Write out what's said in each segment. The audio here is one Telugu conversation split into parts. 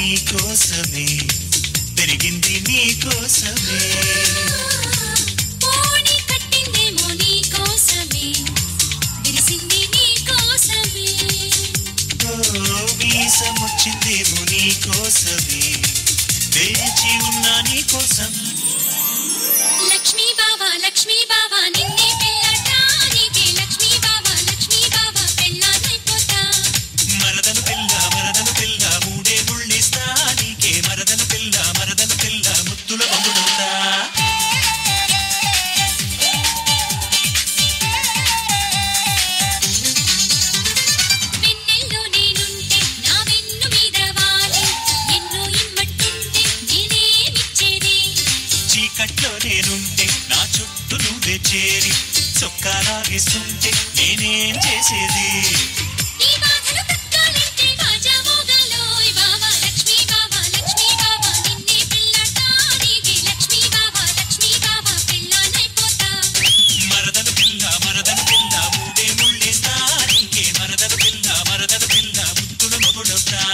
నీ కోసమే పెరిగింది నీ కోసమే పోనీ కట్టిందేమో నీ కోసమే విరిసింది నీ కోసమే ఓ మీసం వచ్చిందేమో నీ కోసమే వేచి ఉన్నా నీ కోసం లక్ష్మీ బావా లక్ష్మీ బావా నిన్నే పెళ్ళటా నీకే లక్ష్మీ బావా లక్ష్మీ బావా పెళ్ళానైపోతా మరదను పిల్ల మరదను పిల్ల మూడే ముళ్ళిస్తా నీకే మరదను పిల్ల మరదను పిల్ల ముత్తుల బొమ్ముడుతా వెన్నెల్లో నేనుంటే నా వెన్ను మీద వాలి ఎన్నో ఇమ్మట్టుంటే నేనేమిచ్చేది చీకట్లో నేనుంటే నా చుట్టూ నువ్వే చేరి చొక్కాలాగిస్తుంటే నేనేం చేసేది ఈ బాధలు తక్కాలంటే బాజా మోగాలోయ్ బావా లక్ష్మీ బావా లక్ష్మీ బావా నిన్నే పెళ్ళటా నీకే లక్ష్మీ బావా లక్ష్మీ బావా పెళ్ళానైపోతా మరదను పిల్ల మరదను పిల్ల మూడే ముళ్ళిస్తా నీకే మరదను పిల్ల మరదను పిల్ల ముత్తుల మొగుడుతా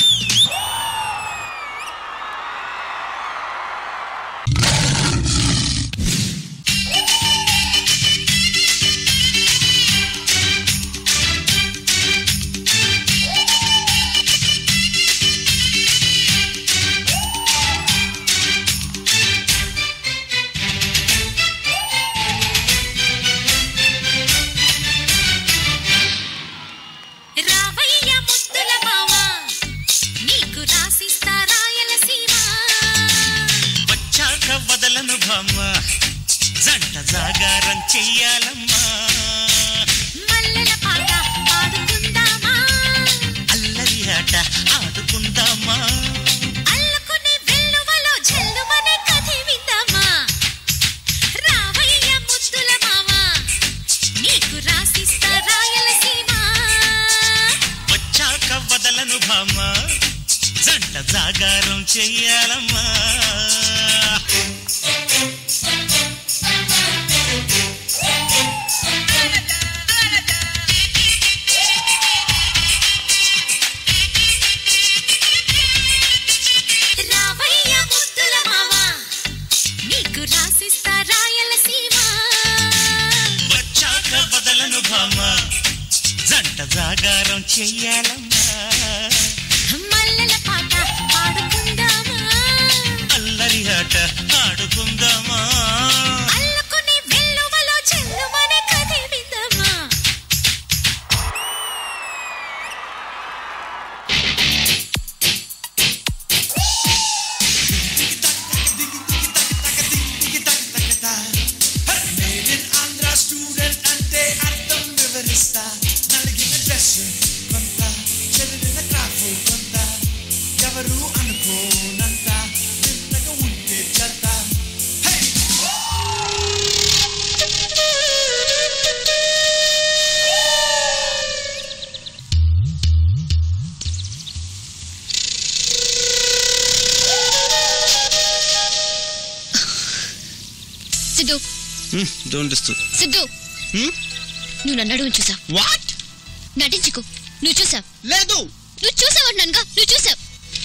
రావయ్య ముద్దుల మావా నీకు రాసిస్తా రాయలసీమ వచ్చాక వదలను భామ జంట జాగారం చెయ్యాలమ్మా మల్లెల పాట పాడుకుందామా అల్లరి ఆట ఆడుకుందామా అల్లుకునే వెల్లువలో జల్లుమనే కథి విందామా రావయ్య ముద్దుల మావా నీకు రాసిస్తా రాయలసీమ వచ్చాక వదలను భామ జంట జాగారం చెయ్యాలమ్మా రావయ్య ముద్దుల మావా నీకు రాసిస్తా రాయలసీమ వచ్చాక వదలను భామ జంట జాగారం చెయ్యాలమ్మా మల్లెల పాట పాడుకుందామా అల్లరి ఆట ఆడుకుందామా అల్లుకునే వెల్లువలో జల్లుమనే కథి విందామా నేను ఆంధ్ర స్టూడెంట్ అంటే అర్థం వివరిస్తా నలిగిన డ్రెస్ కొంత చెదిరిన క్రాఫ్ కొంత ఎవరు అనుకోనంత నిన్నగా ఉంటే చెత్త hey Siddhu don't disturb Siddhu నువ్వు నన్ను అడుగు చూసావు వాట్ నటించుకో నువ్వు చూసావు లేదు నువ్వు చూసావన్నానుగా నువ్వు చూసావు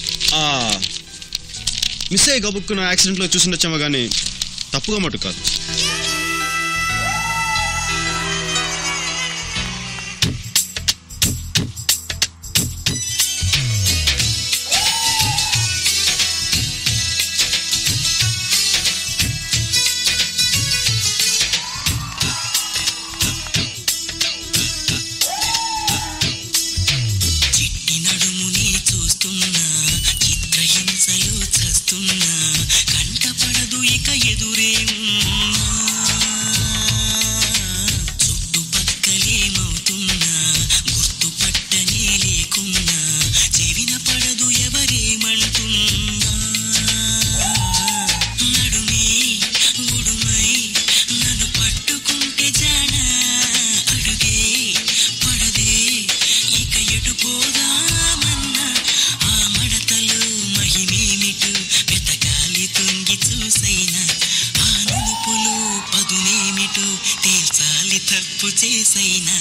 మిస్ అయ్యి గబుక్కున యాక్సిడెంట్లో చూసిండొచ్చామో కానీ తప్పుగా మటు కాదు చిట్టి నడుముని చూస్తున్నా చిత్రహింసలు చస్తున్నా కంటపడదు ఇక ఎదురే ఉన్నా చుట్టుపక్కలేమవుతున్నా గుర్తుపట్టనే లేకున్నా చెవిన పడదు ఎవరేమంటున్నా నడుమే ఉడుమై నన్ను పట్టుకుంటే జానా అడుగే పడదే ఇక ఎటు పోదామన్నా ఆ మడతలు మహిమేమిటు వెతకాలి తుంగి చూసైనా ఆ నునుపులు పదునేమిటు తేల్చాలి తప్పు చేసైనా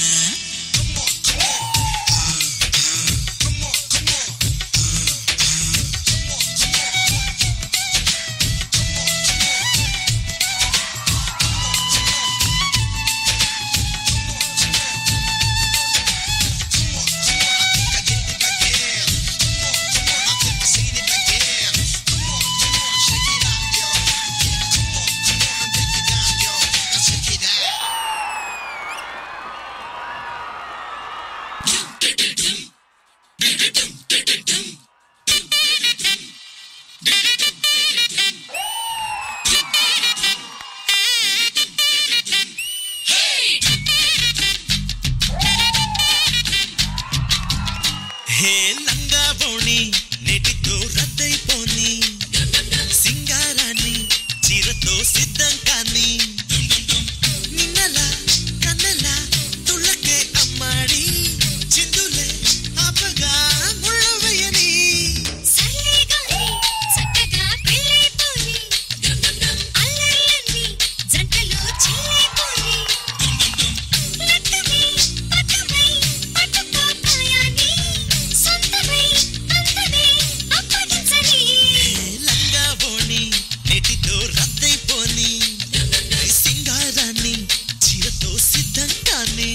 హే లంగా బోణి నేటితో రద్దయిపోని సింగారాన్ని చీరతో సిద్ధం కానీ నిన్నలా కన్నెలా తుళ్ళకే అమ్మాడి చిందులే ఆపగా ముళ్ళు వేయని సర్లే గాని చక్కగా పెళ్ళైపోయి అల్లర్లన్నీ జంటలో చెల్లైపోయి లట్టమై పట్టమై పట్టుకో కాయాన్ని సొంతమై అందమే అప్పగించని లంగా బోణి నేటితో రద్దయిపోని సింగారాన్ని చీరతో సిద్ధం కానీ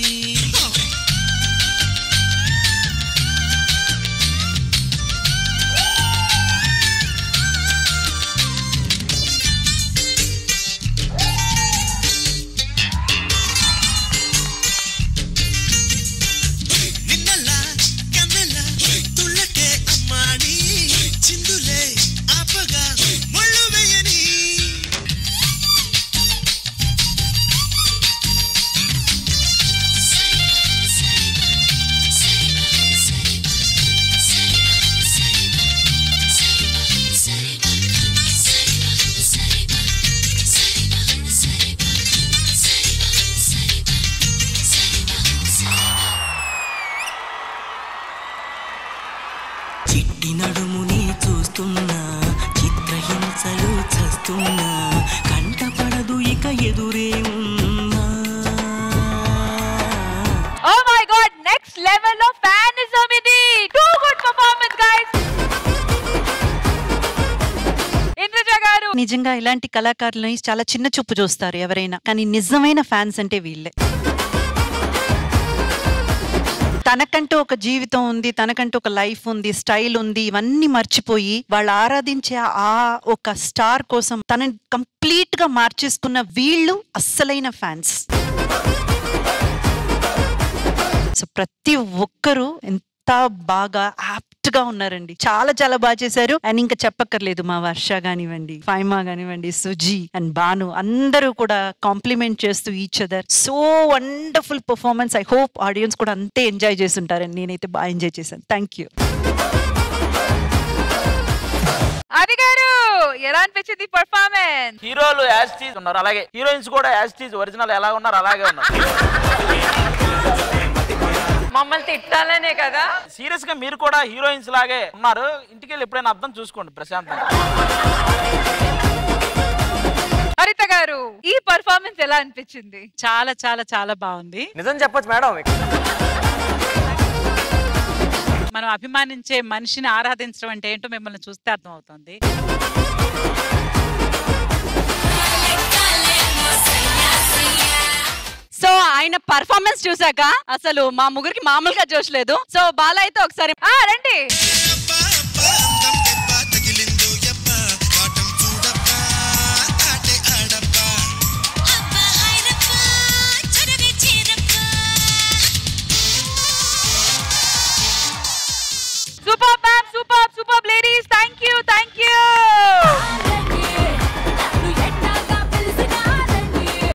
నిన్నలా కన్నెలా తుళ్ళకే అమ్మాడి చిందులే ఆపగా ముళ్ళు వేయని చిట్టి నడుముని చూస్తున్నా చిత్రహింసలు చస్తున్నా కంటపడదు ఇక ఎదురే ఉన్నా Oh my god, next level of fanism ఇది. Too good performance, guys. Indraja గారు నిజంగా ఇలాంటి కళాకారులని చాలా చిన్న చూపు చూస్తారు ఎవరైనా కానీ నిజమైన ఫ్యాన్స్ అంటే వీళ్ళే తనకంటూ ఒక జీవితం ఉంది తనకంటూ ఒక లైఫ్ ఉంది స్టైల్ ఉంది ఇవన్నీ మర్చిపోయి వాళ్ళు ఆరాధించే ఆ ఒక స్టార్ కోసం తనని కంప్లీట్ గా మార్చేసుకున్న వీళ్ళు అస్సలైన ఫ్యాన్స్ సో ప్రతి ఒక్కరూ ఎంత బాగా యాప్ట్ గా ఉన్నారండి చాలా చాలా బాగా చేశారు అండ్ ఇంకా చెప్పక్కర్లేదు మా వర్ష కానివ్వండి ఫైమా కానివ్వండి సుజీ అండ్ బాను అందరూ కూడా కాంప్లిమెంట్ చేస్తూ each other so wonderful performance I hope audience కూడా అంతే ఎంజాయ్ చేస్తుంటారని నేనైతే బాగా ఎంజాయ్ చేశాను థ్యాంక్ యూ అది గారు ఎలా అనిపించింది పర్ఫార్మెన్స్ హీరోలు యాస్టీజ్ ఉన్నారు అలాగే హీరోయిన్స్ కూడా యాస్టీజ్ ఒరిజినల్ ఎలా ఉన్నారు అలాగే ఉన్నారు మమ్మల్ని తిట్టాలనే కదా సీరియస్ గా మీరు కూడా హీరోయిన్స్ లాగే ఉన్నారు ఇంటికి వెళ్ళి ఎప్పుడైనా అర్థం చూసుకోండి ప్రశాంతంగా హరిత గారు ఈ పర్ఫార్మెన్స్ ఎలా అనిపించింది చాలా చాలా చాలా బాగుంది నిజం చెప్పొచ్చు మేడం మనం అభిమానించే మనిషిని ఆరాధించడం అంటే ఏంటో మిమ్మల్ని చూస్తే అర్థమవుతుంది సో ఆయన పర్ఫార్మెన్స్ చూసాక అసలు మా ముగ్గురికి మామూలుగా చూసలేదు సో బాల అయితే ఒకసారి ఆ రండి అబ్బా అబ్బా అందం దెబ్బ తగిలిందో యబ్బ వాటం చూడబ్బా ఆటే ఆడబ్బా అబ్బా హైరప్పా చొరవే చేరప్పా super ma'am super super ladies thank you thank you